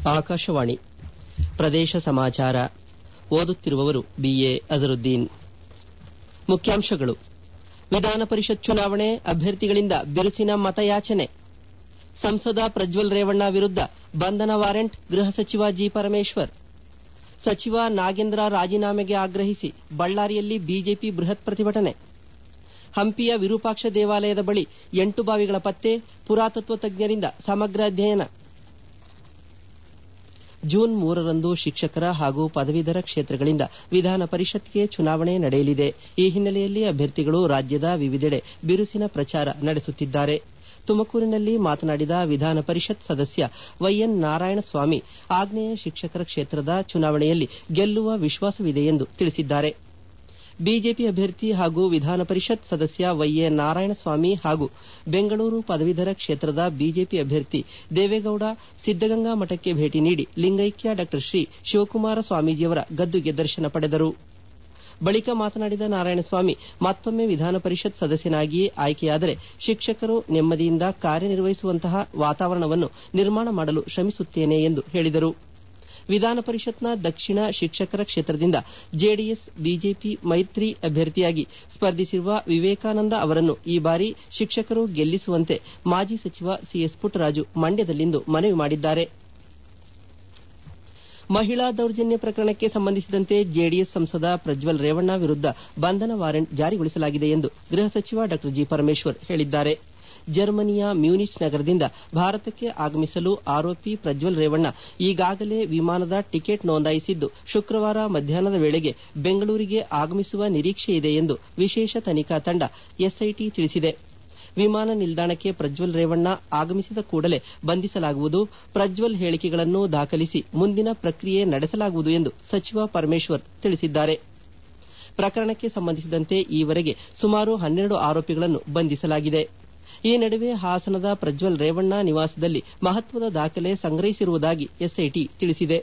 ಆಕಾಶವಾಣಿ ಪ್ರದೇಶ ಸಮಾಚಾರ ಓದುತ್ತಿರುವವರು ಬಿಎ ಅಜರುದ್ದೀನ್ ಮುಖ್ಯಾಂಶಗಳು ವಿಧಾನ ಪರಿಷತ್ ಚುನಾವಣೆ ಅಭ್ಯರ್ಥಿಗಳಿಂದ ಬಿರುಸಿನ ಮತಯಾಚನೆ ಸಂಸದ ಪ್ರಜ್ವಲ್ ರೇವಣ್ಣ ವಿರುದ್ದ ಬಂಧನ ವಾರೆಂಟ್ ಗೃಹ ಸಚಿವ ಜಿ ಪರಮೇಶ್ವರ್ ಸಚಿವ ನಾಗೇಂದ್ರ ರಾಜೀನಾಮೆಗೆ ಆಗ್ರಹಿಸಿ ಬಳ್ಳಾರಿಯಲ್ಲಿ ಬಿಜೆಪಿ ಬೃಹತ್ ಪ್ರತಿಭಟನೆ ಹಂಪಿಯ ವಿರೂಪಾಕ್ಷ ದೇವಾಲಯದ ಬಳಿ ಎಂಟು ಬಾವಿಗಳ ಪತ್ತೆ ಪುರಾತತ್ವ ತಜ್ಞರಿಂದ ಸಮಗ್ರ ಅಧ್ಯಯನ ಜೂನ್ ಮೂರರಂದು ಶಿಕ್ಷಕರ ಹಾಗೂ ಪದವೀಧರ ಕ್ಷೇತ್ರಗಳಿಂದ ವಿಧಾನ ಪರಿಷತ್ಗೆ ಚುನಾವಣೆ ನಡೆಯಲಿದೆ ಈ ಹಿನ್ನೆಲೆಯಲ್ಲಿ ಅಭ್ಯರ್ಥಿಗಳು ರಾಜ್ಯದ ವಿವಿಧೆಡೆ ಬಿರುಸಿನ ಪ್ರಚಾರ ನಡೆಸುತ್ತಿದ್ದಾರೆ ತುಮಕೂರಿನಲ್ಲಿ ಮಾತನಾಡಿದ ವಿಧಾನ ಪರಿಷತ್ ಸದಸ್ಯ ವೈಎನ್ ನಾರಾಯಣಸ್ವಾಮಿ ಆಗ್ನೇಯ ಶಿಕ್ಷಕರ ಕ್ಷೇತ್ರದ ಚುನಾವಣೆಯಲ್ಲಿ ಗೆಲ್ಲುವ ವಿಶ್ವಾಸವಿದೆ ಎಂದು ತಿಳಿಸಿದ್ದಾರೆ ಬಿಜೆಪಿ ಅಭ್ಯರ್ಥಿ ಹಾಗೂ ವಿಧಾನ ಪರಿಷತ್ ಸದಸ್ಯ ವೈಎ ನಾರಾಯಣಸ್ವಾಮಿ ಹಾಗೂ ಬೆಂಗಳೂರು ಪದವೀಧರ ಕ್ಷೇತ್ರದ ಬಿಜೆಪಿ ಅಭ್ಯರ್ಥಿ ದೇವೇಗೌಡ ಸಿದ್ದಗಂಗಾ ಮಠಕ್ಕೆ ಭೇಟಿ ನೀಡಿ ಲಿಂಗೈಕ್ಯ ಡಾ ಶ್ರೀ ಶಿವಕುಮಾರ ಸ್ವಾಮೀಜಿಯವರ ಗದ್ದುಗೆ ದರ್ಶನ ಪಡೆದರು ಬಳಿಕ ಮಾತನಾಡಿದ ನಾರಾಯಣಸ್ವಾಮಿ ಮತ್ತೊಮ್ಮೆ ವಿಧಾನ ಪರಿಷತ್ ಸದಸ್ಯನಾಗಿ ಆಯ್ಕೆಯಾದರೆ ಶಿಕ್ಷಕರು ನೆಮ್ಮದಿಯಿಂದ ಕಾರ್ಯನಿರ್ವಹಿಸುವಂತಹ ವಾತಾವರಣವನ್ನು ನಿರ್ಮಾಣ ಮಾಡಲು ಶ್ರಮಿಸುತ್ತೇನೆ ಎಂದು ಹೇಳಿದರು ವಿಧಾನ ಪರಿಷತ್ನ ದಕ್ಷಿಣ ಶಿಕ್ಷಕರ ಕ್ಷೇತ್ರದಿಂದ ಜೆಡಿಎಸ್ ಬಿಜೆಪಿ ಮೈತ್ರಿ ಅಭ್ಯರ್ಥಿಯಾಗಿ ಸ್ಪರ್ಧಿಸಿರುವ ವಿವೇಕಾನಂದ ಅವರನ್ನು ಈ ಬಾರಿ ಶಿಕ್ಷಕರು ಗೆಲ್ಲಿಸುವಂತೆ ಮಾಜಿ ಸಚಿವ ಸಿಎಸ್ ಪುಟ್ಟರಾಜು ಮಂಡ್ಯದಲ್ಲಿಂದು ಮನವಿ ಮಾಡಿದ್ದಾರೆ ಮಹಿಳಾ ದೌರ್ಜನ್ಯ ಪ್ರಕರಣಕ್ಕೆ ಸಂಬಂಧಿಸಿದಂತೆ ಜೆಡಿಎಸ್ ಸಂಸದ ಪ್ರಜ್ವಲ್ ರೇವಣ್ಣ ವಿರುದ್ದ ಬಂಧನ ವಾರೆಂಟ್ ಜಾರಿಗೊಳಿಸಲಾಗಿದೆ ಎಂದು ಗೃಹ ಸಚಿವ ಡಾ ಜಿ ಪರಮೇಶ್ವರ್ ಹೇಳಿದ್ದಾರೆ ಜರ್ಮನಿಯ ಮ್ಯೂನಿಚ್ ನಗರದಿಂದ ಭಾರತಕ್ಕೆ ಆಗಮಿಸಲು ಆರೋಪಿ ಪ್ರಜ್ವಲ್ ರೇವಣ್ಣ ಈಗಾಗಲೇ ವಿಮಾನದ ಟಿಕೆಟ್ ನೋಂದಾಯಿಸಿದ್ದು ಶುಕ್ರವಾರ ಮಧ್ಯಾಹ್ನದ ವೇಳೆಗೆ ಬೆಂಗಳೂರಿಗೆ ಆಗಮಿಸುವ ನಿರೀಕ್ಷೆಯಿದೆ ಎಂದು ವಿಶೇಷ ತನಿಖಾ ತಂಡ ಎಸ್ಐಟಿ ತಿಳಿಸಿದೆ ವಿಮಾನ ನಿಲ್ದಾಣಕ್ಕೆ ಪ್ರಜ್ವಲ್ ರೇವಣ್ಣ ಆಗಮಿಸಿದ ಕೂಡಲೇ ಬಂಧಿಸಲಾಗುವುದು ಪ್ರಜ್ವಲ್ ಹೇಳಿಕೆಗಳನ್ನು ದಾಖಲಿಸಿ ಮುಂದಿನ ಪ್ರಕ್ರಿಯೆ ನಡೆಸಲಾಗುವುದು ಎಂದು ಸಚಿವ ಪರಮೇಶ್ವರ್ ತಿಳಿಸಿದ್ದಾರೆ ಪ್ರಕರಣಕ್ಕೆ ಸಂಬಂಧಿಸಿದಂತೆ ಈವರೆಗೆ ಸುಮಾರು ಹನ್ನೆರಡು ಆರೋಪಿಗಳನ್ನು ಬಂಧಿಸಲಾಗಿದೆ ಈ ನಡುವೆ ಹಾಸನದ ಪ್ರಜ್ವಲ್ ರೇವಣ್ಣ ನಿವಾಸದಲ್ಲಿ ಮಹತ್ವದ ದಾಖಲೆ ಸಂಗ್ರಹಿಸಿರುವುದಾಗಿ ಎಸ್ಐಟಿ ತಿಳಿಸಿದೆ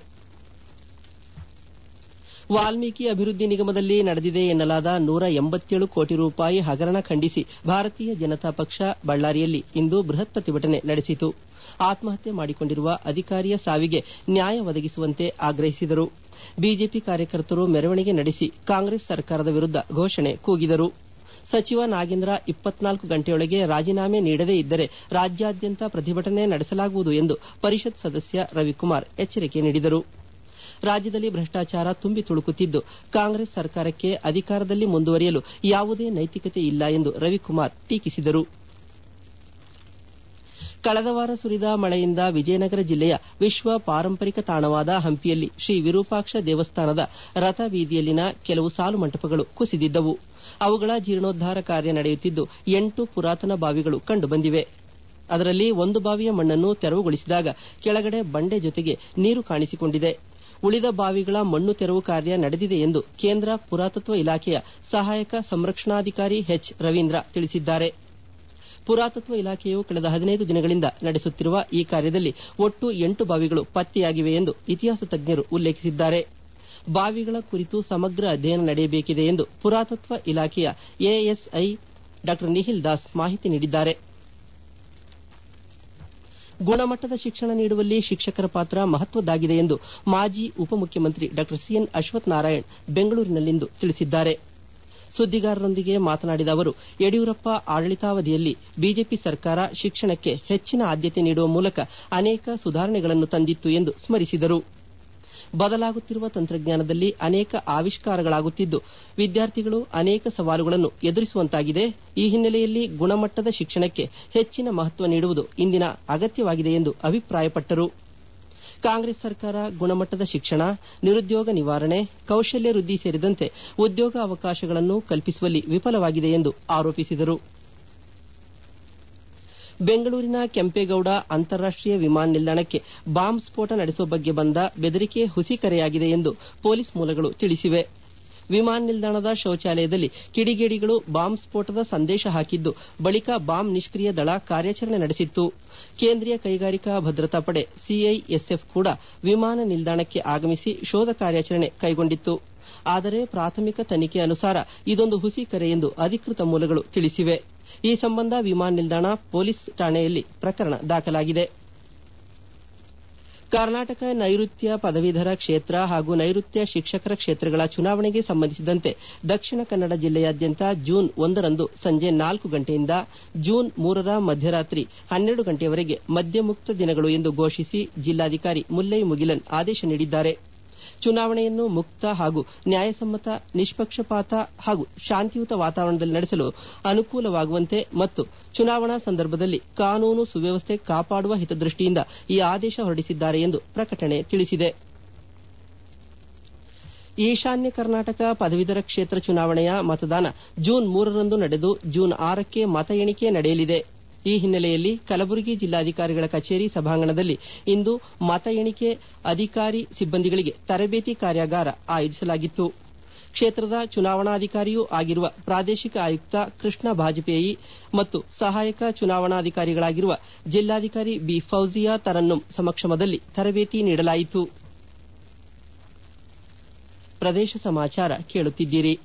ವಾಲ್ಮೀಕಿ ಅಭಿವೃದ್ಧಿ ನಿಗಮದಲ್ಲಿ ನಡೆದಿದೆ ಎನ್ನಲಾದ ನೂರ ಎಂಬತ್ತೇಳು ಕೋಟಿ ರೂಪಾಯಿ ಹಗರಣ ಖಂಡಿಸಿ ಭಾರತೀಯ ಜನತಾ ಪಕ್ಷ ಬಳ್ಳಾರಿಯಲ್ಲಿ ಇಂದು ಬೃಹತ್ ಪ್ರತಿಭಟನೆ ನಡೆಸಿತು ಆತ್ಮಹತ್ಯೆ ಮಾಡಿಕೊಂಡಿರುವ ಅಧಿಕಾರಿಯ ಸಾವಿಗೆ ನ್ಯಾಯ ಒದಗಿಸುವಂತೆ ಆಗ್ರಹಿಸಿದರು ಬಿಜೆಪಿ ಕಾರ್ಯಕರ್ತರು ಮೆರವಣಿಗೆ ನಡೆಸಿ ಕಾಂಗ್ರೆಸ್ ಸರ್ಕಾರದ ವಿರುದ್ದ ಘೋಷಣೆ ಕೂಗಿದರು ಸಚಿವ ನಾಗೇಂದ್ರ ಇಪ್ಪತ್ನಾಲ್ಕು ಗಂಟೆಯೊಳಗೆ ರಾಜೀನಾಮೆ ನೀಡದೇ ಇದ್ದರೆ ರಾಜ್ಯಾದ್ಯಂತ ಪ್ರತಿಭಟನೆ ನಡೆಸಲಾಗುವುದು ಎಂದು ಪರಿಷತ್ ಸದಸ್ಯ ರವಿಕುಮಾರ್ ಎಚ್ಚರಿಕೆ ನೀಡಿದರು ರಾಜ್ಯದಲ್ಲಿ ಭ್ರಷ್ಟಾಚಾರ ತುಂಬಿ ತುಳುಕುತ್ತಿದ್ದು ಕಾಂಗ್ರೆಸ್ ಸರ್ಕಾರಕ್ಕೆ ಅಧಿಕಾರದಲ್ಲಿ ಮುಂದುವರಿಯಲು ಯಾವುದೇ ನೈತಿಕತೆ ಇಲ್ಲ ಎಂದು ರವಿಕುಮಾರ್ ಟೀಕಿಸಿದರು ಕಳೆದ ವಾರ ಸುರಿದ ಮಳೆಯಿಂದ ವಿಜಯನಗರ ಜಿಲ್ಲೆಯ ವಿಶ್ವ ಪಾರಂಪರಿಕ ತಾಣವಾದ ಹಂಪಿಯಲ್ಲಿ ಶ್ರೀ ವಿರೂಪಾಕ್ಷ ದೇವಸ್ಥಾನದ ರಥ ಬೀದಿಯಲ್ಲಿನ ಕೆಲವು ಸಾಲು ಮಂಟಪಗಳು ಕುಸಿದಿದ್ದವು ಅವುಗಳ ಜೀರ್ಣೋದ್ಧಾರ ಕಾರ್ಯ ನಡೆಯುತ್ತಿದ್ದು ಎಂಟು ಪುರಾತನ ಬಾವಿಗಳು ಕಂಡುಬಂದಿವೆ ಅದರಲ್ಲಿ ಒಂದು ಬಾವಿಯ ಮಣ್ಣನ್ನು ತೆರವುಗೊಳಿಸಿದಾಗ ಕೆಳಗಡೆ ಬಂಡೆ ಜೊತೆಗೆ ನೀರು ಕಾಣಿಸಿಕೊಂಡಿದೆ ಉಳಿದ ಬಾವಿಗಳ ಮಣ್ಣು ತೆರವು ಕಾರ್ಯ ನಡೆದಿದೆ ಎಂದು ಕೇಂದ್ರ ಪುರಾತತ್ವ ಇಲಾಖೆಯ ಸಹಾಯಕ ಸಂರಕ್ಷಣಾಧಿಕಾರಿ ಎಚ್ ರವೀಂದ್ರ ತಿಳಿಸಿದ್ದಾರೆ ಪುರಾತತ್ವ ಇಲಾಖೆಯು ಕಳೆದ ಹದಿನೈದು ದಿನಗಳಿಂದ ನಡೆಸುತ್ತಿರುವ ಈ ಕಾರ್ಯದಲ್ಲಿ ಒಟ್ಟು ಎಂಟು ಬಾವಿಗಳು ಪತ್ತೆಯಾಗಿವೆ ಎಂದು ಇತಿಹಾಸ ತಜ್ಞರು ಉಲ್ಲೇಖಿಸಿದ್ದಾರೆ ಬಾವಿಗಳ ಕುರಿತು ಸಮಗ್ರ ಅಧ್ಯಯನ ನಡೆಯಬೇಕಿದೆ ಎಂದು ಪುರಾತತ್ವ ಇಲಾಖೆಯ ಎಎಸ್ಐ ಡಾ ನಿಖಿಲ್ ದಾಸ್ ಮಾಹಿತಿ ನೀಡಿದ್ದಾರೆ ಗುಣಮಟ್ಟದ ಶಿಕ್ಷಣ ನೀಡುವಲ್ಲಿ ಶಿಕ್ಷಕರ ಪಾತ್ರ ಮಹತ್ವದ್ದಾಗಿದೆ ಎಂದು ಮಾಜಿ ಉಪಮುಖ್ಯಮಂತ್ರಿ ಡಾ ಸಿಎನ್ ಅಶ್ವಥ್ ನಾರಾಯಣ್ ಬೆಂಗಳೂರಿನಲ್ಲಿಂದು ತಿಳಿಸಿದ್ದಾರೆ ಸುದ್ದಿಗಾರರೊಂದಿಗೆ ಮಾತನಾಡಿದ ಅವರು ಯಡಿಯೂರಪ್ಪ ಆಡಳಿತಾವಧಿಯಲ್ಲಿ ಬಿಜೆಪಿ ಸರ್ಕಾರ ಶಿಕ್ಷಣಕ್ಕೆ ಹೆಚ್ಚಿನ ಆದ್ಯತೆ ನೀಡುವ ಮೂಲಕ ಅನೇಕ ಸುಧಾರಣೆಗಳನ್ನು ತಂದಿತ್ತು ಎಂದು ಸ್ಮರಿಸಿದರು ಬದಲಾಗುತ್ತಿರುವ ತಂತ್ರಜ್ಞಾನದಲ್ಲಿ ಅನೇಕ ಆವಿಷ್ಕಾರಗಳಾಗುತ್ತಿದ್ದು ವಿದ್ಯಾರ್ಥಿಗಳು ಅನೇಕ ಸವಾಲುಗಳನ್ನು ಎದುರಿಸುವಂತಾಗಿದೆ ಈ ಹಿನ್ನೆಲೆಯಲ್ಲಿ ಗುಣಮಟ್ಟದ ಶಿಕ್ಷಣಕ್ಕೆ ಹೆಚ್ಚಿನ ಮಹತ್ವ ನೀಡುವುದು ಇಂದಿನ ಅಗತ್ಯವಾಗಿದೆ ಎಂದು ಅಭಿಪ್ರಾಯಪಟ್ಟರು ಕಾಂಗ್ರೆಸ್ ಸರ್ಕಾರ ಗುಣಮಟ್ಟದ ಶಿಕ್ಷಣ ನಿರುದ್ಯೋಗ ನಿವಾರಣೆ ಕೌಶಲ್ಯ ವೃದ್ಧಿ ಸೇರಿದಂತೆ ಉದ್ಯೋಗ ಅವಕಾಶಗಳನ್ನು ಕಲ್ಪಿಸುವಲ್ಲಿ ವಿಫಲವಾಗಿದೆ ಎಂದು ಆರೋಪಿಸಿದರು ಬೆಂಗಳೂರಿನ ಕೆಂಪೇಗೌಡ ಅಂತಾರಾಷ್ಟೀಯ ವಿಮಾನ ನಿಲ್ದಾಣಕ್ಕೆ ಬಾಂಬ್ ಸ್ಫೋಟ ನಡೆಸುವ ಬಗ್ಗೆ ಬಂದ ಬೆದರಿಕೆ ಹುಸಿ ಕರೆಯಾಗಿದೆ ಎಂದು ಪೊಲೀಸ್ ಮೂಲಗಳು ತಿಳಿಸಿವೆ ವಿಮಾನ ನಿಲ್ದಾಣದ ಶೌಚಾಲಯದಲ್ಲಿ ಕಿಡಿಗೇಡಿಗಳು ಬಾಂಬ್ ಸ್ಫೋಟದ ಸಂದೇಶ ಹಾಕಿದ್ದು ಬಳಿಕ ಬಾಂಬ್ ನಿಷ್ಕ್ರಿಯ ದಳ ಕಾರ್ಯಾಚರಣೆ ನಡೆಸಿತ್ತು ಕೇಂದ್ರೀಯ ಕೈಗಾರಿಕಾ ಭದ್ರತಾ ಪಡೆ ಸಿಐಎಸ್ಎಫ್ ಕೂಡ ವಿಮಾನ ನಿಲ್ದಾಣಕ್ಕೆ ಆಗಮಿಸಿ ಶೋಧ ಕಾರ್ಯಾಚರಣೆ ಕೈಗೊಂಡಿತ್ತು ಆದರೆ ಪ್ರಾಥಮಿಕ ತನಿಖೆ ಅನುಸಾರ ಇದೊಂದು ಹುಸಿ ಕರೆ ಎಂದು ಅಧಿಕೃತ ಮೂಲಗಳು ತಿಳಿಸಿವೆ ಈ ಸಂಬಂಧ ವಿಮಾನ ನಿಲ್ದಾಣ ಪೊಲೀಸ್ ಠಾಣೆಯಲ್ಲಿ ಪ್ರಕರಣ ದಾಖಲಾಗಿದೆ ಕರ್ನಾಟಕ ನೈಋತ್ಯ ಪದವೀಧರ ಕ್ಷೇತ್ರ ಹಾಗೂ ನೈಋತ್ಯ ಶಿಕ್ಷಕರ ಕ್ಷೇತ್ರಗಳ ಚುನಾವಣೆಗೆ ಸಂಬಂಧಿಸಿದಂತೆ ದಕ್ಷಿಣ ಕನ್ನಡ ಜಿಲ್ಲೆಯಾದ್ಯಂತ ಜೂನ್ ಒಂದರಂದು ಸಂಜೆ ನಾಲ್ಕು ಗಂಟೆಯಿಂದ ಜೂನ್ ಮೂರರ ಮಧ್ಯರಾತ್ರಿ ಹನ್ನೆರಡು ಗಂಟೆಯವರೆಗೆ ಮದ್ಯಮುಕ್ತ ದಿನಗಳು ಎಂದು ಘೋಷಿಸಿ ಜಿಲ್ಲಾಧಿಕಾರಿ ಮುಲ್ಲೈ ಮುಗಿಲನ್ ಆದೇಶ ನೀಡಿದ್ದಾರೆ ಚುನಾವಣೆಯನ್ನು ಮುಕ್ತ ಹಾಗೂ ನ್ಯಾಯಸಮ್ಮತ ನಿಷ್ಪಕ್ಷಪಾತ ಹಾಗೂ ಶಾಂತಿಯುತ ವಾತಾವರಣದಲ್ಲಿ ನಡೆಸಲು ಅನುಕೂಲವಾಗುವಂತೆ ಮತ್ತು ಚುನಾವಣಾ ಸಂದರ್ಭದಲ್ಲಿ ಕಾನೂನು ಸುವ್ಯವಸ್ಥೆ ಕಾಪಾಡುವ ಹಿತದೃಷ್ಟಿಯಿಂದ ಈ ಆದೇಶ ಹೊರಡಿಸಿದ್ದಾರೆ ಎಂದು ಪ್ರಕಟಣೆ ತಿಳಿಸಿದೆ ಈಶಾನ್ಯ ಕರ್ನಾಟಕ ಪದವೀಧರ ಕ್ಷೇತ್ರ ಚುನಾವಣೆಯ ಮತದಾನ ಜೂನ್ ಮೂರರಂದು ನಡೆದು ಜೂನ್ ಆರಕ್ಕೆ ಮತ ಎಣಿಕೆ ನಡೆಯಲಿದೆ ಈ ಹಿನ್ನೆಲೆಯಲ್ಲಿ ಕಲಬುರಗಿ ಜಿಲ್ಲಾಧಿಕಾರಿಗಳ ಕಚೇರಿ ಸಭಾಂಗಣದಲ್ಲಿ ಇಂದು ಮತ ಎಣಿಕೆ ಅಧಿಕಾರಿ ಸಿಬ್ಬಂದಿಗಳಿಗೆ ತರಬೇತಿ ಕಾರ್ಯಾಗಾರ ಆಯೋಜಿಸಲಾಗಿತ್ತು ಕ್ಷೇತ್ರದ ಚುನಾವಣಾಧಿಕಾರಿಯೂ ಆಗಿರುವ ಪ್ರಾದೇಶಿಕ ಆಯುಕ್ತ ಕೃಷ್ಣ ಬಾಜಪೇಯಿ ಮತ್ತು ಸಹಾಯಕ ಚುನಾವಣಾಧಿಕಾರಿಗಳಾಗಿರುವ ಜಿಲ್ಲಾಧಿಕಾರಿ ಬಿ ಫೌಜಿಯಾ ತರನ್ನುಂ ಸಮಕ್ಷಮದಲ್ಲಿ ತರಬೇತಿ ನೀಡಲಾಯಿತು ಪ್ರದೇಶ ಸಮಾಚಾರ ಕೇಳುತ್ತಿದ್ದೀರಿ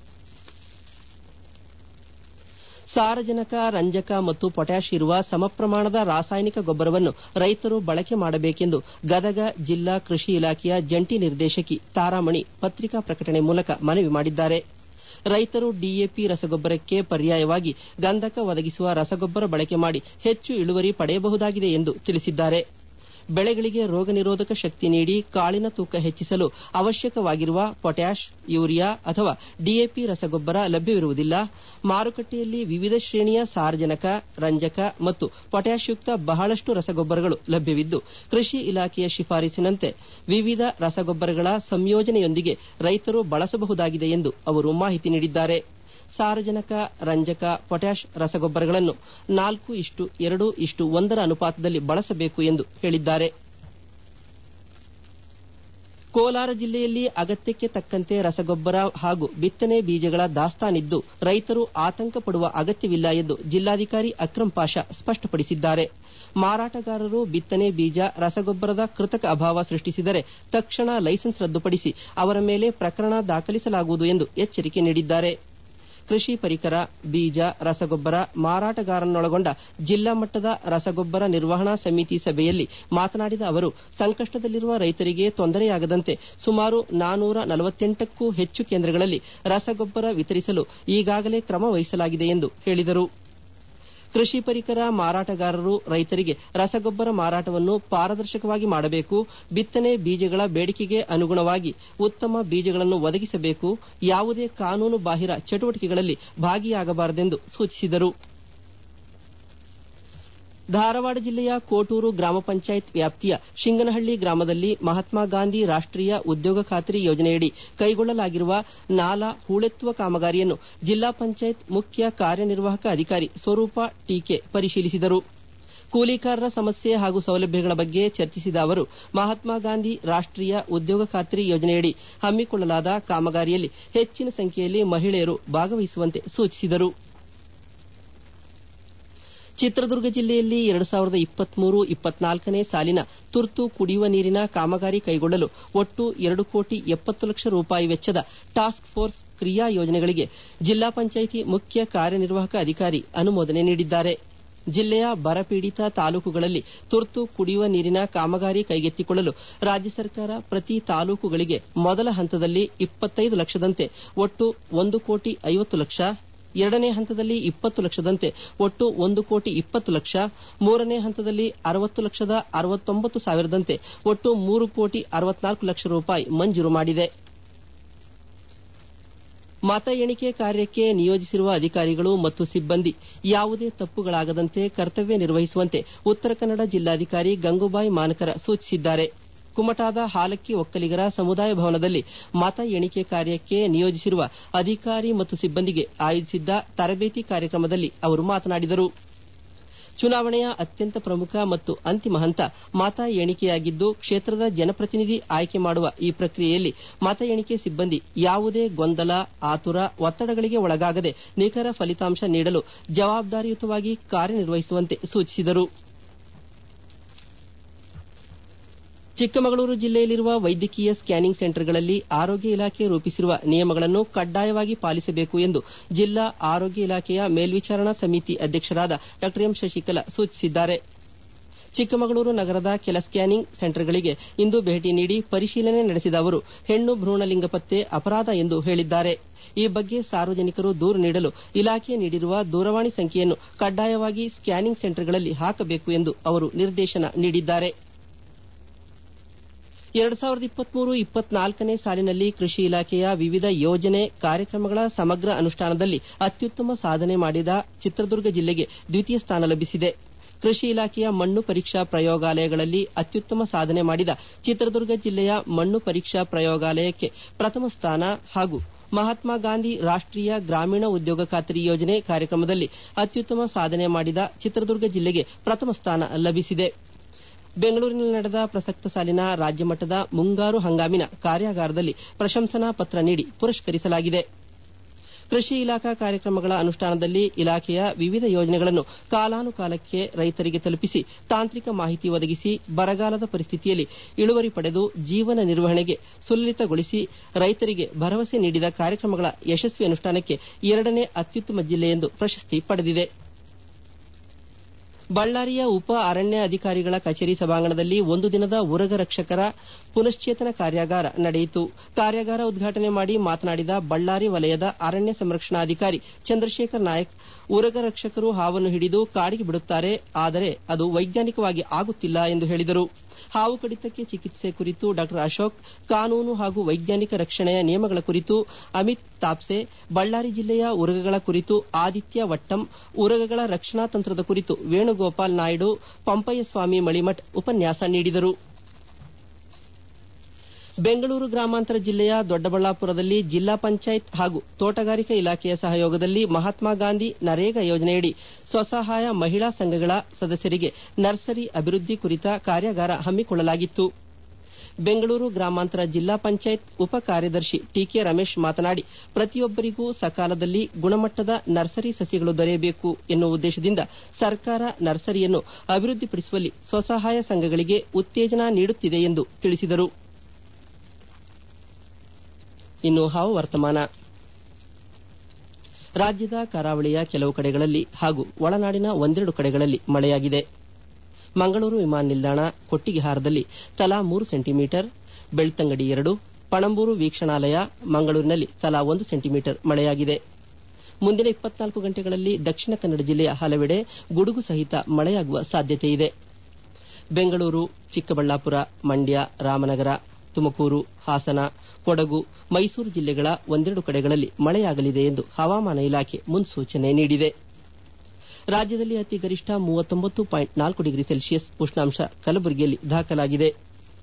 ಸಾರಜನಕ ರಂಜಕ ಮತ್ತು ಪೊಟ್ಯಾಷ್ ಇರುವ ಸಮಪ್ರಮಾಣದ ರಾಸಾಯನಿಕ ಗೊಬ್ಬರವನ್ನು ರೈತರು ಬಳಕೆ ಮಾಡಬೇಕೆಂದು ಗದಗ ಜಿಲ್ಲಾ ಕೃಷಿ ಇಲಾಖೆಯ ಜಂಟಿ ನಿರ್ದೇಶಕಿ ತಾರಾಮಣಿ ಪತ್ರಿಕಾ ಪ್ರಕಟಣೆ ಮೂಲಕ ಮನವಿ ಮಾಡಿದ್ದಾರೆ ರೈತರು ಡಿಎಪಿ ರಸಗೊಬ್ಬರಕ್ಕೆ ಪರ್ಯಾಯವಾಗಿ ಗಂಧಕ ಒದಗಿಸುವ ರಸಗೊಬ್ಬರ ಬಳಕೆ ಮಾಡಿ ಹೆಚ್ಚು ಇಳುವರಿ ಪಡೆಯಬಹುದಾಗಿದೆ ಎಂದು ತಿಳಿಸಿದ್ದಾರೆ ಬೆಳೆಗಳಿಗೆ ರೋಗ ನಿರೋಧಕ ಶಕ್ತಿ ನೀಡಿ ಕಾಳಿನ ತೂಕ ಹೆಚ್ಚಿಸಲು ಅವಶ್ಯಕವಾಗಿರುವ ಪೊಟ್ಯಾಷ್ ಯೂರಿಯಾ ಅಥವಾ ಡಿಎಪಿ ರಸಗೊಬ್ಬರ ಲಭ್ಯವಿರುವುದಿಲ್ಲ ಮಾರುಕಟ್ಟೆಯಲ್ಲಿ ವಿವಿಧ ಶ್ರೇಣಿಯ ಸಾರಜನಕ ರಂಜಕ ಮತ್ತು ಪೊಟ್ಯಾಷ್ ಯುಕ್ತ ಬಹಳಷ್ಟು ರಸಗೊಬ್ಬರಗಳು ಲಭ್ಯವಿದ್ದು ಕೃಷಿ ಇಲಾಖೆಯ ಶಿಫಾರಸಿನಂತೆ ವಿವಿಧ ರಸಗೊಬ್ಬರಗಳ ಸಂಯೋಜನೆಯೊಂದಿಗೆ ರೈತರು ಬಳಸಬಹುದಾಗಿದೆ ಎಂದು ಅವರು ಮಾಹಿತಿ ನೀಡಿದ್ದಾರೆ ಸಾರಜನಕ ರಂಜಕ ಪೊಟ್ಯಾಷ್ ರಸಗೊಬ್ಬರಗಳನ್ನು ನಾಲ್ಕು ಇಷ್ಟು ಎರಡು ಇಷ್ಟು ಒಂದರ ಅನುಪಾತದಲ್ಲಿ ಬಳಸಬೇಕು ಎಂದು ಹೇಳಿದ್ದಾರೆ ಕೋಲಾರ ಜಿಲ್ಲೆಯಲ್ಲಿ ಅಗತ್ಯಕ್ಕೆ ತಕ್ಕಂತೆ ರಸಗೊಬ್ಬರ ಹಾಗೂ ಬಿತ್ತನೆ ಬೀಜಗಳ ದಾಸ್ತಾನಿದ್ದು ರೈತರು ಆತಂಕ ಪಡುವ ಅಗತ್ಯವಿಲ್ಲ ಎಂದು ಜಿಲ್ಲಾಧಿಕಾರಿ ಅಕ್ರಂ ಪಾಷಾ ಸ್ಪಷ್ಟಪಡಿಸಿದ್ದಾರೆ ಮಾರಾಟಗಾರರು ಬಿತ್ತನೆ ಬೀಜ ರಸಗೊಬ್ಬರದ ಕೃತಕ ಅಭಾವ ಸೃಷ್ಟಿಸಿದರೆ ತಕ್ಷಣ ಲೈಸೆನ್ಸ್ ರದ್ದುಪಡಿಸಿ ಅವರ ಮೇಲೆ ಪ್ರಕರಣ ದಾಖಲಿಸಲಾಗುವುದು ಎಂದು ಎಚ್ಚರಿಕೆ ನೀಡಿದ್ದಾರೆ ಕೃಷಿ ಪರಿಕರ ಬೀಜ ರಸಗೊಬ್ಬರ ಮಾರಾಟಗಾರನೊಳಗೊಂಡ ಜಿಲ್ಲಾ ಮಟ್ಟದ ರಸಗೊಬ್ಬರ ನಿರ್ವಹಣಾ ಸಮಿತಿ ಸಭೆಯಲ್ಲಿ ಮಾತನಾಡಿದ ಅವರು ಸಂಕಷ್ಟದಲ್ಲಿರುವ ರೈತರಿಗೆ ತೊಂದರೆಯಾಗದಂತೆ ಸುಮಾರು ನಾನೂರ ನಲವತ್ತೆಂಟಕ್ಕೂ ಹೆಚ್ಚು ಕೇಂದ್ರಗಳಲ್ಲಿ ರಸಗೊಬ್ಬರ ವಿತರಿಸಲು ಈಗಾಗಲೇ ಕ್ರಮ ವಹಿಸಲಾಗಿದೆ ಎಂದು ಹೇಳಿದರು ಕೃಷಿ ಪರಿಕರ ಮಾರಾಟಗಾರರು ರೈತರಿಗೆ ರಸಗೊಬ್ಬರ ಮಾರಾಟವನ್ನು ಪಾರದರ್ಶಕವಾಗಿ ಮಾಡಬೇಕು ಬಿತ್ತನೆ ಬೀಜಗಳ ಬೇಡಿಕೆಗೆ ಅನುಗುಣವಾಗಿ ಉತ್ತಮ ಬೀಜಗಳನ್ನು ಒದಗಿಸಬೇಕು ಯಾವುದೇ ಕಾನೂನು ಬಾಹಿರ ಚಟುವಟಿಕೆಗಳಲ್ಲಿ ಭಾಗಿಯಾಗಬಾರದೆಂದು ಸೂಚಿಸಿದರು ಧಾರವಾಡ ಜಿಲ್ಲೆಯ ಕೋಟೂರು ಗ್ರಾಮ ಪಂಚಾಯತ್ ವ್ಯಾಪ್ತಿಯ ಶಿಂಗನಹಳ್ಳಿ ಗ್ರಾಮದಲ್ಲಿ ಮಹಾತ್ಮ ಗಾಂಧಿ ರಾಷ್ಟೀಯ ಉದ್ಯೋಗ ಖಾತ್ರಿ ಯೋಜನೆಯಡಿ ಕೈಗೊಳ್ಳಲಾಗಿರುವ ನಾಲಾ ಹೂಳೆತ್ತುವ ಕಾಮಗಾರಿಯನ್ನು ಜಿಲ್ಲಾ ಪಂಚಾಯತ್ ಮುಖ್ಯ ಕಾರ್ಯನಿರ್ವಾಹಕ ಅಧಿಕಾರಿ ಸ್ವರೂಪ ಟೀಕೆ ಪರಿಶೀಲಿಸಿದರು ಕೂಲಿಕಾರರ ಸಮಸ್ಯೆ ಹಾಗೂ ಸೌಲಭ್ಯಗಳ ಬಗ್ಗೆ ಚರ್ಚಿಸಿದ ಅವರು ಮಹಾತ್ಮ ಗಾಂಧಿ ರಾಷ್ಟೀಯ ಉದ್ಯೋಗ ಖಾತ್ರಿ ಯೋಜನೆಯಡಿ ಹಮ್ಮಿಕೊಳ್ಳಲಾದ ಕಾಮಗಾರಿಯಲ್ಲಿ ಹೆಚ್ಚಿನ ಸಂಖ್ಯೆಯಲ್ಲಿ ಮಹಿಳೆಯರು ಭಾಗವಹಿಸುವಂತೆ ಸೂಚಿಸಿದರು ಚಿತ್ರದುರ್ಗ ಜಿಲ್ಲೆಯಲ್ಲಿ ಎರಡು ಸಾವಿರದ ಇಪ್ಪತ್ಮೂರು ಇಪ್ಪತ್ನಾಲ್ಕನೇ ಸಾಲಿನ ತುರ್ತು ಕುಡಿಯುವ ನೀರಿನ ಕಾಮಗಾರಿ ಕೈಗೊಳ್ಳಲು ಒಟ್ಟು ಎರಡು ಕೋಟಿ ಎಪ್ಪತ್ತು ಲಕ್ಷ ರೂಪಾಯಿ ವೆಚ್ಚದ ಟಾಸ್ಕ್ ಫೋರ್ಸ್ ಕ್ರಿಯಾ ಯೋಜನೆಗಳಿಗೆ ಜಿಲ್ಲಾ ಪಂಚಾಯಿತಿ ಮುಖ್ಯ ಕಾರ್ಯನಿರ್ವಾಹಕ ಅಧಿಕಾರಿ ಅನುಮೋದನೆ ನೀಡಿದ್ದಾರೆ ಜಿಲ್ಲೆಯ ಬರಪೀಡಿತ ತಾಲೂಕುಗಳಲ್ಲಿ ತುರ್ತು ಕುಡಿಯುವ ನೀರಿನ ಕಾಮಗಾರಿ ಕೈಗೆತ್ತಿಕೊಳ್ಳಲು ರಾಜ್ಯ ಸರ್ಕಾರ ಪ್ರತಿ ತಾಲೂಕುಗಳಿಗೆ ಮೊದಲ ಹಂತದಲ್ಲಿ ಇಪ್ಪತ್ತೈದು ಲಕ್ಷದಂತೆ ಒಟ್ಟು ಒಂದು ಕೋಟಿ ಐವತ್ತು ಲಕ್ಷ ಎರಡನೇ ಹಂತದಲ್ಲಿ ಇಪ್ಪತ್ತು ಲಕ್ಷದಂತೆ ಒಟ್ಟು ಒಂದು ಕೋಟಿ ಇಪ್ಪತ್ತು ಲಕ್ಷ ಮೂರನೇ ಹಂತದಲ್ಲಿ ಅರವತ್ತು ಲಕ್ಷದ ಅರವತ್ತೊಂಬತ್ತು ಸಾವಿರದಂತೆ ಒಟ್ಟು ಮೂರು ಕೋಟಿ ಅರವತ್ನಾಲ್ಕು ಲಕ್ಷ ರೂಪಾಯಿ ಮಂಜೂರು ಮಾಡಿದೆ ಮತ ಎಣಿಕೆ ಕಾರ್ಯಕ್ಕೆ ನಿಯೋಜಿಸಿರುವ ಅಧಿಕಾರಿಗಳು ಮತ್ತು ಸಿಬ್ಬಂದಿ ಯಾವುದೇ ತಪ್ಪುಗಳಾಗದಂತೆ ಕರ್ತವ್ಯ ನಿರ್ವಹಿಸುವಂತೆ ಉತ್ತರ ಕನ್ನಡ ಜಿಲ್ಲಾಧಿಕಾರಿ ಗಂಗೂಬಾಯಿ ಮಾನಕರ ಸೂಚಿಸಿದ್ದಾರೆ ಕುಮಟಾದ ಹಾಲಕ್ಕಿ ಒಕ್ಕಲಿಗರ ಸಮುದಾಯ ಭವನದಲ್ಲಿ ಮತ ಎಣಿಕೆ ಕಾರ್ಯಕ್ಕೆ ನಿಯೋಜಿಸಿರುವ ಅಧಿಕಾರಿ ಮತ್ತು ಸಿಬ್ಬಂದಿಗೆ ಆಯೋಜಿಸಿದ್ದ ತರಬೇತಿ ಕಾರ್ಯಕ್ರಮದಲ್ಲಿ ಅವರು ಮಾತನಾಡಿದರು ಚುನಾವಣೆಯ ಅತ್ಯಂತ ಪ್ರಮುಖ ಮತ್ತು ಅಂತಿಮ ಹಂತ ಮತ ಎಣಿಕೆಯಾಗಿದ್ದು ಕ್ಷೇತ್ರದ ಜನಪ್ರತಿನಿಧಿ ಆಯ್ಕೆ ಮಾಡುವ ಈ ಪ್ರಕ್ರಿಯೆಯಲ್ಲಿ ಮತ ಎಣಿಕೆ ಸಿಬ್ಬಂದಿ ಯಾವುದೇ ಗೊಂದಲ ಆತುರ ಒತ್ತಡಗಳಿಗೆ ಒಳಗಾಗದೆ ನಿಖರ ಫಲಿತಾಂಶ ನೀಡಲು ಜವಾಬ್ದಾರಿಯುತವಾಗಿ ಕಾರ್ಯನಿರ್ವಹಿಸುವಂತೆ ಸೂಚಿಸಿದರು ಚಿಕ್ಕಮಗಳೂರು ಜಿಲ್ಲೆಯಲ್ಲಿರುವ ವೈದ್ಯಕೀಯ ಸ್ಕ್ಯಾನಿಂಗ್ ಸೆಂಟರ್ಗಳಲ್ಲಿ ಆರೋಗ್ಯ ಇಲಾಖೆ ರೂಪಿಸಿರುವ ನಿಯಮಗಳನ್ನು ಕಡ್ಡಾಯವಾಗಿ ಪಾಲಿಸಬೇಕು ಎಂದು ಜಿಲ್ಲಾ ಆರೋಗ್ಯ ಇಲಾಖೆಯ ಮೇಲ್ವಿಚಾರಣಾ ಸಮಿತಿ ಅಧ್ಯಕ್ಷರಾದ ಡಾ ಎಂ ಶಶಿಕಲಾ ಸೂಚಿಸಿದ್ದಾರೆ ಚಿಕ್ಕಮಗಳೂರು ನಗರದ ಕೆಲ ಸ್ಕ್ಯಾನಿಂಗ್ ಸೆಂಟರ್ಗಳಿಗೆ ಇಂದು ಭೇಟಿ ನೀಡಿ ಪರಿಶೀಲನೆ ನಡೆಸಿದ ಅವರು ಹೆಣ್ಣು ಭ್ರೂಣಲಿಂಗ ಪತ್ತೆ ಅಪರಾಧ ಎಂದು ಹೇಳಿದ್ದಾರೆ ಈ ಬಗ್ಗೆ ಸಾರ್ವಜನಿಕರು ದೂರು ನೀಡಲು ಇಲಾಖೆ ನೀಡಿರುವ ದೂರವಾಣಿ ಸಂಖ್ಯೆಯನ್ನು ಕಡ್ಡಾಯವಾಗಿ ಸ್ಕ್ಯಾನಿಂಗ್ ಸೆಂಟರ್ಗಳಲ್ಲಿ ಹಾಕಬೇಕು ಎಂದು ಅವರು ನಿರ್ದೇಶನ ನೀಡಿದ್ದಾರೆ ಎರಡು ಸಾವಿರದ ಇಪ್ಪತ್ಮೂರು ಇಪ್ಪತ್ನಾಲ್ಕನೇ ಸಾಲಿನಲ್ಲಿ ಕೃಷಿ ಇಲಾಖೆಯ ವಿವಿಧ ಯೋಜನೆ ಕಾರ್ಯಕ್ರಮಗಳ ಸಮಗ್ರ ಅನುಷ್ಠಾನದಲ್ಲಿ ಅತ್ಯುತ್ತಮ ಸಾಧನೆ ಮಾಡಿದ ಚಿತ್ರದುರ್ಗ ಜಿಲ್ಲೆಗೆ ದ್ವಿತೀಯ ಸ್ಥಾನ ಲಭಿಸಿದೆ ಕೃಷಿ ಇಲಾಖೆಯ ಮಣ್ಣು ಪರೀಕ್ಷಾ ಪ್ರಯೋಗಾಲಯಗಳಲ್ಲಿ ಅತ್ಯುತ್ತಮ ಸಾಧನೆ ಮಾಡಿದ ಚಿತ್ರದುರ್ಗ ಜಿಲ್ಲೆಯ ಮಣ್ಣು ಪರೀಕ್ಷಾ ಪ್ರಯೋಗಾಲಯಕ್ಕೆ ಪ್ರಥಮ ಸ್ಥಾನ ಹಾಗೂ ಮಹಾತ್ಮ ಗಾಂಧಿ ರಾಷ್ಟೀಯ ಗ್ರಾಮೀಣ ಉದ್ಯೋಗ ಖಾತ್ರಿ ಯೋಜನೆ ಕಾರ್ಯಕ್ರಮದಲ್ಲಿ ಅತ್ಯುತ್ತಮ ಸಾಧನೆ ಮಾಡಿದ ಚಿತ್ರದುರ್ಗ ಜಿಲ್ಲೆಗೆ ಪ್ರಥಮ ಸ್ಥಾನ ಲಭಿಸಿದೆ ಬೆಂಗಳೂರಿನಲ್ಲಿ ನಡೆದ ಪ್ರಸಕ್ತ ಸಾಲಿನ ರಾಜ್ಯ ಮಟ್ಟದ ಮುಂಗಾರು ಹಂಗಾಮಿನ ಕಾರ್ಯಾಗಾರದಲ್ಲಿ ಪ್ರಶಂಸನಾ ಪತ್ರ ನೀಡಿ ಪುರಸ್ಕರಿಸಲಾಗಿದೆ ಕೃಷಿ ಇಲಾಖಾ ಕಾರ್ಯಕ್ರಮಗಳ ಅನುಷ್ಠಾನದಲ್ಲಿ ಇಲಾಖೆಯ ವಿವಿಧ ಯೋಜನೆಗಳನ್ನು ಕಾಲಾನುಕಾಲಕ್ಕೆ ರೈತರಿಗೆ ತಲುಪಿಸಿ ತಾಂತ್ರಿಕ ಮಾಹಿತಿ ಒದಗಿಸಿ ಬರಗಾಲದ ಪರಿಸ್ಥಿತಿಯಲ್ಲಿ ಇಳುವರಿ ಪಡೆದು ಜೀವನ ನಿರ್ವಹಣೆಗೆ ಸುಲಲಿತಗೊಳಿಸಿ ರೈತರಿಗೆ ಭರವಸೆ ನೀಡಿದ ಕಾರ್ಯಕ್ರಮಗಳ ಯಶಸ್ವಿ ಅನುಷ್ಠಾನಕ್ಕೆ ಎರಡನೇ ಅತ್ಯುತ್ತಮ ಜಿಲ್ಲೆ ಎಂದು ಪ್ರಶಸ್ತಿ ಪಡೆದಿದೆ ಬಳ್ಳಾರಿಯ ಉಪ ಅರಣ್ಯ ಅಧಿಕಾರಿಗಳ ಕಚೇರಿ ಸಭಾಂಗಣದಲ್ಲಿ ಒಂದು ದಿನದ ಉರಗ ರಕ್ಷಕರ ಪುನಶ್ಚೇತನ ಕಾರ್ಯಾಗಾರ ನಡೆಯಿತು ಕಾರ್ಯಾಗಾರ ಉದ್ಘಾಟನೆ ಮಾಡಿ ಮಾತನಾಡಿದ ಬಳ್ಳಾರಿ ವಲಯದ ಅರಣ್ಯ ಸಂರಕ್ಷಣಾಧಿಕಾರಿ ಚಂದ್ರಶೇಖರ್ ನಾಯಕ್ ಉರಗ ರಕ್ಷಕರು ಹಾವನ್ನು ಹಿಡಿದು ಕಾಡಿಗೆ ಬಿಡುತ್ತಾರೆ ಆದರೆ ಅದು ವೈಜ್ಞಾನಿಕವಾಗಿ ಆಗುತ್ತಿಲ್ಲ ಎಂದು ಹೇಳಿದರು ಹಾವು ಕಡಿತಕ್ಕೆ ಚಿಕಿತ್ಸೆ ಕುರಿತು ಡಾ ಅಶೋಕ್ ಕಾನೂನು ಹಾಗೂ ವೈಜ್ಞಾನಿಕ ರಕ್ಷಣೆಯ ನಿಯಮಗಳ ಕುರಿತು ಅಮಿತ್ ತಾಪ್ಸೆ ಬಳ್ಳಾರಿ ಜಿಲ್ಲೆಯ ಉರಗಗಳ ಕುರಿತು ಆದಿತ್ಯ ವಟ್ಟಂ ಉರಗಗಳ ರಕ್ಷಣಾ ತಂತ್ರದ ಕುರಿತು ವೇಣುಗೋಪಾಲ್ ನಾಯ್ಡು ಪಂಪಯ್ಯಸ್ವಾಮಿ ಮಳಿಮಠ್ ಉಪನ್ಯಾಸ ನೀಡಿದರು ಬೆಂಗಳೂರು ಗ್ರಾಮಾಂತರ ಜಿಲ್ಲೆಯ ದೊಡ್ಡಬಳ್ಳಾಪುರದಲ್ಲಿ ಜಿಲ್ಲಾ ಪಂಚಾಯತ್ ಹಾಗೂ ತೋಟಗಾರಿಕಾ ಇಲಾಖೆಯ ಸಹಯೋಗದಲ್ಲಿ ಮಹಾತ್ಮ ಗಾಂಧಿ ನರೇಗಾ ಯೋಜನೆಯಡಿ ಸ್ವಸಹಾಯ ಮಹಿಳಾ ಸಂಘಗಳ ಸದಸ್ಯರಿಗೆ ನರ್ಸರಿ ಅಭಿವೃದ್ಧಿ ಕುರಿತ ಕಾರ್ಯಾಗಾರ ಹಮ್ಮಿಕೊಳ್ಳಲಾಗಿತ್ತು ಬೆಂಗಳೂರು ಗ್ರಾಮಾಂತರ ಜಿಲ್ಲಾ ಪಂಚಾಯತ್ ಉಪ ಕಾರ್ಯದರ್ಶಿ ಟಿಕೆ ರಮೇಶ್ ಮಾತನಾಡಿ ಪ್ರತಿಯೊಬ್ಬರಿಗೂ ಸಕಾಲದಲ್ಲಿ ಗುಣಮಟ್ಟದ ನರ್ಸರಿ ಸಸಿಗಳು ದೊರೆಯಬೇಕು ಎನ್ನುವ ಉದ್ದೇಶದಿಂದ ಸರ್ಕಾರ ನರ್ಸರಿಯನ್ನು ಅಭಿವೃದ್ಧಿಪಡಿಸುವಲ್ಲಿ ಸ್ವಸಹಾಯ ಸಂಘಗಳಿಗೆ ಉತ್ತೇಜನ ನೀಡುತ್ತಿದೆ ಎಂದು ತಿಳಿಸಿದರು ಇನ್ನು ಹವಾವರ್ತಮಾನ ರಾಜ್ಯದ ಕರಾವಳಿಯ ಕೆಲವು ಕಡೆಗಳಲ್ಲಿ ಹಾಗೂ ಒಳನಾಡಿನ ಒಂದೆರಡು ಕಡೆಗಳಲ್ಲಿ ಮಳೆಯಾಗಿದೆ ಮಂಗಳೂರು ವಿಮಾನ ನಿಲ್ದಾಣ ಕೊಟ್ಟಿಗೆಹಾರದಲ್ಲಿ ತಲಾ ಮೂರು ಸೆಂಟಿಮೀಟರ್ ಬೆಳ್ತಂಗಡಿ ಎರಡು ಪಣಂಬೂರು ವೀಕ್ಷಣಾಲಯ ಮಂಗಳೂರಿನಲ್ಲಿ ತಲಾ ಒಂದು ಸೆಂಟಿಮೀಟರ್ ಮಳೆಯಾಗಿದೆ ಮುಂದಿನ ಇಪ್ಪತ್ನಾಲ್ಕು ಗಂಟೆಗಳಲ್ಲಿ ದಕ್ಷಿಣ ಕನ್ನಡ ಜಿಲ್ಲೆಯ ಹಲವೆಡೆ ಗುಡುಗು ಸಹಿತ ಮಳೆಯಾಗುವ ಸಾಧ್ಯತೆಯಿದೆ ಬೆಂಗಳೂರು ಚಿಕ್ಕಬಳ್ಳಾಪುರ ಮಂಡ್ಯ ರಾಮನಗರ ತುಮಕೂರು ಹಾಸನ ಕೊಡಗು ಮೈಸೂರು ಜಿಲ್ಲೆಗಳ ಒಂದೆರಡು ಕಡೆಗಳಲ್ಲಿ ಮಳೆಯಾಗಲಿದೆ ಎಂದು ಹವಾಮಾನ ಇಲಾಖೆ ಮುನ್ಸೂಚನೆ ನೀಡಿದೆ ರಾಜ್ಯದಲ್ಲಿ ಅತಿ ಗರಿಷ್ಠ ಮೂವತ್ತೊಂಬತ್ತು ಪಾಯಿಂಟ್ ನಾಲ್ಕು ಡಿಗ್ರಿ ಸೆಲ್ಸಿಯಸ್ ಉಷ್ಣಾಂಶ ಕಲಬುರಗಿಯಲ್ಲಿ ದಾಖಲಾಗಿದೆ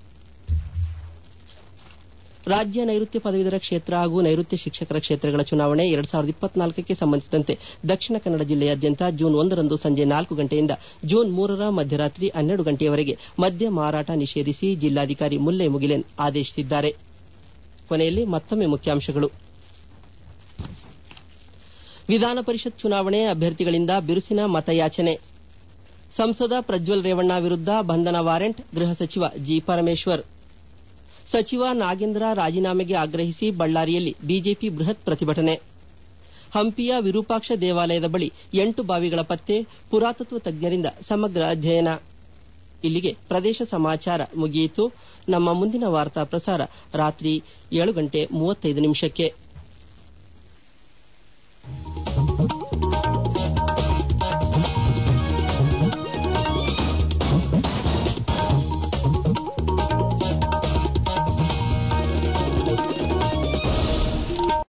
ರಾಜ್ಯ ನೈಋತ್ಯ ಪದವೀಧರ ಕ್ಷೇತ್ರ ಹಾಗೂ ನೈಋತ್ಯ ಶಿಕ್ಷಕರ ಕ್ಷೇತ್ರಗಳ ಚುನಾವಣೆ ಎರಡ್ ಸಾವಿರದ ಇಪ್ಪತ್ನಾಲ್ಕಕ್ಕೆ ಸಂಬಂಧಿಸಿದಂತೆ ದಕ್ಷಿಣ ಕನ್ನಡ ಜಿಲ್ಲೆಯಾದ್ಯಂತ ಜೂನ್ ಒಂದರಂದು ಸಂಜೆ ನಾಲ್ಕು ಗಂಟೆಯಿಂದ ಜೂನ್ ಮೂರರ ಮಧ್ಯರಾತ್ರಿ ಹನ್ನೆರಡು ಗಂಟೆಯವರೆಗೆ ಮದ್ಯ ಮಾರಾಟ ನಿಷೇಧಿಸಿ ಜಿಲ್ಲಾಧಿಕಾರಿ ಮುಲ್ಲೆ ಮುಗಿಲೆನ್ ಆದೇಶಿಸಿದ್ದಾರೆ ಕೊನೆಯಲ್ಲಿ ಮತ್ತೊಮ್ಮೆ ಮುಖ್ಯಾಂಶಗಳು ವಿಧಾನ ಪರಿಷತ್ ಚುನಾವಣೆ ಅಭ್ಯರ್ಥಿಗಳಿಂದ ಬಿರುಸಿನ ಮತಯಾಚನೆ ಸಂಸದ ಪ್ರಜ್ವಲ್ ರೇವಣ್ಣ ವಿರುದ್ಧ ಬಂಧನ ವಾರೆಂಟ್ ಗೃಹ ಸಚಿವ ಜಿ ಪರಮೇಶ್ವರ್ ಸಚಿವ ನಾಗೇಂದ್ರ ರಾಜೀನಾಮೆಗೆ ಆಗ್ರಹಿಸಿ ಬಳ್ಳಾರಿಯಲ್ಲಿ ಬಿಜೆಪಿ ಬೃಹತ್ ಪ್ರತಿಭಟನೆ ಹಂಪಿಯ ವಿರೂಪಾಕ್ಷ ದೇವಾಲಯದ ಬಳಿ ಎಂಟು ಬಾವಿಗಳ ಪತ್ತೆ ಪುರಾತತ್ವ ತಜ್ಞರಿಂದ ಸಮಗ್ರ ಅಧ್ಯಯನ ಇಲ್ಲಿಗೆ ಪ್ರದೇಶ ಸಮಾಚಾರ ಮುಗಿಯಿತು ನಮ್ಮ ಮುಂದಿನ ವಾರ್ತಾ ಪ್ರಸಾರ ರಾತ್ರಿ ಏಳು ಗಂಟೆ ಮೂವತ್ತೈದು ನಿಮಿಷಕ್ಕೆ